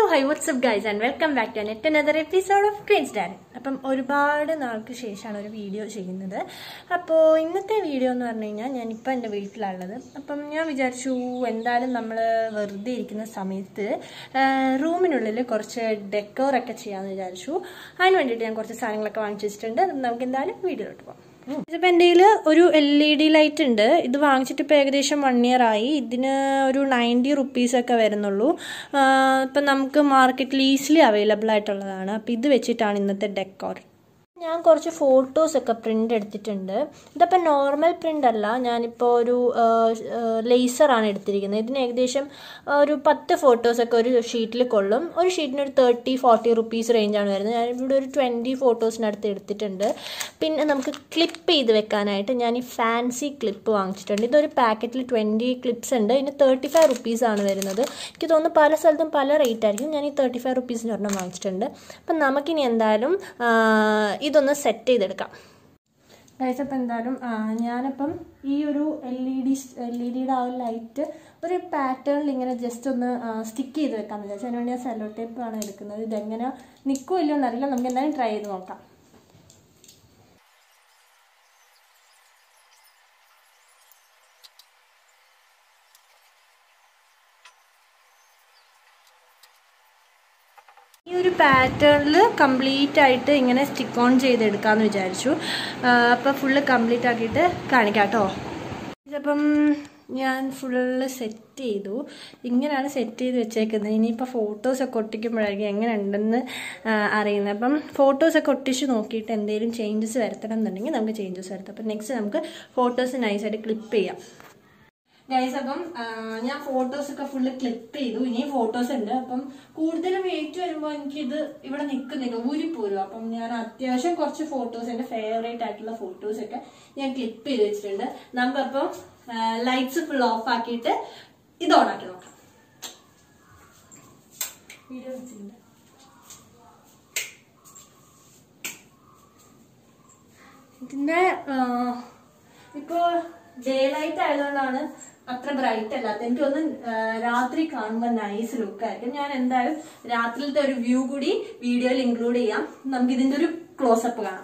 high WhatsApp guys and welcome back to yet another episode of queen's den അപ്പം ഒരുപാട് നാൾക്ക് ശേഷമാണ് ഒരു വീഡിയോ ചെയ്യുന്നത് അപ്പോൾ ഇന്നത്തെ വീഡിയോ എന്ന് പറഞ്ഞു കഴിഞ്ഞാൽ ഞാനിപ്പോൾ എൻ്റെ വീട്ടിലുള്ളത് അപ്പം ഞാൻ വിചാരിച്ചു എന്തായാലും നമ്മൾ വെറുതെ ഇരിക്കുന്ന സമയത്ത് ആ, റൂമിനുള്ളിൽ കുറച്ച് ഡെക്കോറൊക്കെ ചെയ്യാമെന്ന് വിചാരിച്ചു അതിന് വേണ്ടിയിട്ട് ഞാൻ കുറച്ച് സാധനങ്ങളൊക്കെ വാങ്ങിച്ചു വെച്ചിട്ടുണ്ട് അത് നമുക്ക് എന്തായാലും വീഡിയോയിലോട്ട് പോകാം ഇതിപ്പോൾ എൻ്റെ കയ്യിൽ ഒരു എൽ ഇ ഡി ലൈറ്റ് ഉണ്ട് ഇത് വാങ്ങിച്ചിട്ട് ഇപ്പോൾ ഏകദേശം വൺ ഇയർ ആയി ഇതിന് ഒരു നയൻറ്റി റുപ്പീസൊക്കെ വരുന്നുള്ളൂ ഇപ്പം നമുക്ക് മാർക്കറ്റിൽ ഈസിലി അവൈലബിൾ ആയിട്ടുള്ളതാണ് അപ്പോൾ ഇത് വെച്ചിട്ടാണ് ഇന്നത്തെ ഡെക്കോർ ഞാൻ കുറച്ച് ഫോട്ടോസൊക്കെ പ്രിൻ്റ് എടുത്തിട്ടുണ്ട് ഇതപ്പോൾ നോർമൽ പ്രിൻ്റ് അല്ല ഞാനിപ്പോൾ ഒരു ലേസറാണ് എടുത്തിരിക്കുന്നത് ഇതിന് ഏകദേശം ആ, ഒരു പത്ത് ഫോട്ടോസൊക്കെ ഒരു ഷീറ്റിൽ കൊള്ളും ഒരു ഷീറ്റിന് ഒരു തേർട്ടി ഫോർട്ടി റുപ്പീസ് റേഞ്ചാണ് വരുന്നത് ഞാൻ ഇവിടെ ഒരു ട്വൻറ്റി ഫോട്ടോസിനടുത്ത് എടുത്തിട്ടുണ്ട് പിന്നെ നമുക്ക് ക്ലിപ്പ് ചെയ്ത് വെക്കാനായിട്ട് ഞാൻ ഈ ഫാൻസി ക്ലിപ്പ് വാങ്ങിച്ചിട്ടുണ്ട് ഇതൊരു പാക്കറ്റിൽ ട്വൻറ്റി ക്ലിപ്സ് ഉണ്ട് ഇതിന് തേർട്ടി ഫൈവ് റുപ്പീസാണ് വരുന്നത് എനിക്ക് തോന്നുന്നു പല സ്ഥലത്തും പല റേറ്റ് ആയിരിക്കും ഞാൻ ഈ തേർട്ടി ഫൈവ് റുപ്പീസിന് ഒരെണ്ണം വാങ്ങിച്ചിട്ടുണ്ട് അപ്പം നമുക്കിനി എന്തായാലും ആ, ഇതൊന്ന് സെറ്റ് ചെയ്തെടുക്കാം ഗൈസ് അപ്പം എന്തായാലും ആ, ഞാനിപ്പം ഈ ഒരു L E D L E ഡിയുടെ ആ ഒരു ലൈറ്റ് ഒരു പാറ്റേണിൽ ഇങ്ങനെ ജസ്റ്റ് ഒന്ന് സ്റ്റിക്ക് ചെയ്ത് വെക്കാമെന്ന് വിചാരിച്ചു അതിന് വേണ്ടി ഞാൻ സെല്ലോ ടേപ്പ് ആണ് എടുക്കുന്നത് ഇതെങ്ങനെ നിൽക്കുമോ ഇല്ലയോ എന്നറിയില്ല നമുക്ക് എന്തായാലും ട്രൈ ചെയ്ത് നോക്കാം ഈ ഒരു പാറ്റേണിൽ കംപ്ലീറ്റ് ആയിട്ട് ഇങ്ങനെ സ്റ്റിക്ക് ഓൺ ചെയ്തെടുക്കാമെന്ന് വിചാരിച്ചു അപ്പോൾ ഫുള്ള് കംപ്ലീറ്റ് ആക്കിയിട്ട് കാണിക്കാം കേട്ടോ ഇതപ്പം ഞാൻ ഫുള്ള് സെറ്റ് ചെയ്തു ഇങ്ങനെയാണ് സെറ്റ് ചെയ്ത് വെച്ചേക്കുന്നത് ഇനിയിപ്പോൾ ഫോട്ടോസൊക്കെ ഒട്ടിക്കുമ്പോഴായിരിക്കും എങ്ങനെ ഉണ്ടെന്ന് ആ, അറിയുന്നത് അപ്പം ഫോട്ടോസൊക്കെ ഒട്ടിച്ച് നോക്കിയിട്ട് എന്തെങ്കിലും ചേഞ്ചസ് വരുത്തണം എന്നുണ്ടെങ്കിൽ നമുക്ക് ചേഞ്ചസ് വരുത്താം അപ്പം നെക്സ്റ്റ് നമുക്ക് ഫോട്ടോസ് നൈസായിട്ട് ക്ലിപ്പ് ചെയ്യാം ഗൈസ് അപ്പം ആ, ഞാൻ ഫോട്ടോസ് ഒക്കെ ഫുള്ള് ക്ലിപ്പ് ചെയ്തു ഇനിയും ഫോട്ടോസ് ഉണ്ട് അപ്പം കൂടുതൽ വെയിറ്റ് വരുമ്പോൾ എനിക്കിത് ഇവിടെ നിൽക്കുന്നില്ല ഊരിപ്പോരും അപ്പം ഞാൻ അത്യാവശ്യം കുറച്ച് ഫോട്ടോസ് എൻ്റെ ഫേവറേറ്റ് ആയിട്ടുള്ള ഫോട്ടോസ് ഒക്കെ ഞാൻ ക്ലിപ്പ് ചെയ്ത് വെച്ചിട്ടുണ്ട് നമുക്കപ്പം ലൈറ്റ്സ് ഫുൾ ഓഫ് ആക്കിയിട്ട് ഇത് ഓൺ ആക്കി നോക്കാം വീഡിയോ വെച്ചിട്ടുണ്ട് ഇതിന്റെ ഇപ്പോ ഡേ ലൈറ്റ് ആയതുകൊണ്ടാണ് അത്ര ബ്രൈറ്റ് അല്ലാത്ത എനിക്കൊന്ന് രാത്രി കാണുമ്പോൾ നൈസ് ലുക്ക് ആയിരിക്കും ഞാൻ എന്തായാലും രാത്രിയിലത്തെ ഒരു വ്യൂ കൂടി വീഡിയോയിൽ ഇൻക്ലൂഡ് ചെയ്യാം നമുക്ക് ഇതിന്റെ ഒരു ക്ലോസപ്പ് കാണാം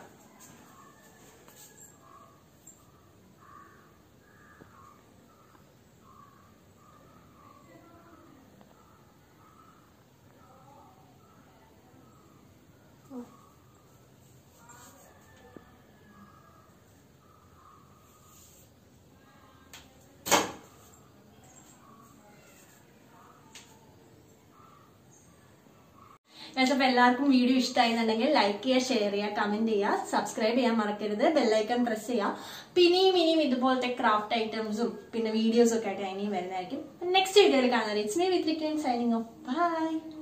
അപ്പോൾ എല്ലാവർക്കും വീഡിയോ ഇഷ്ടമായിരുന്നുണ്ടെങ്കിൽ ലൈക്ക് ചെയ്യുക ഷെയർ ചെയ്യുക കമന്റ് ചെയ്യുക സബ്സ്ക്രൈബ് ചെയ്യാൻ മറക്കരുത് ബെല്ലൈക്കൺ പ്രസ് ചെയ്യുക പിന്നെയും ഇനിയും ഇതുപോലത്തെ ക്രാഫ്റ്റ് ഐറ്റംസും പിന്നെ വീഡിയോസും ഒക്കെ ആയിട്ട് ഇനിയും വരുന്നതായിരിക്കും നെക്സ്റ്റ് വീഡിയോയിൽ കാണുന്നത് it's me with signing off by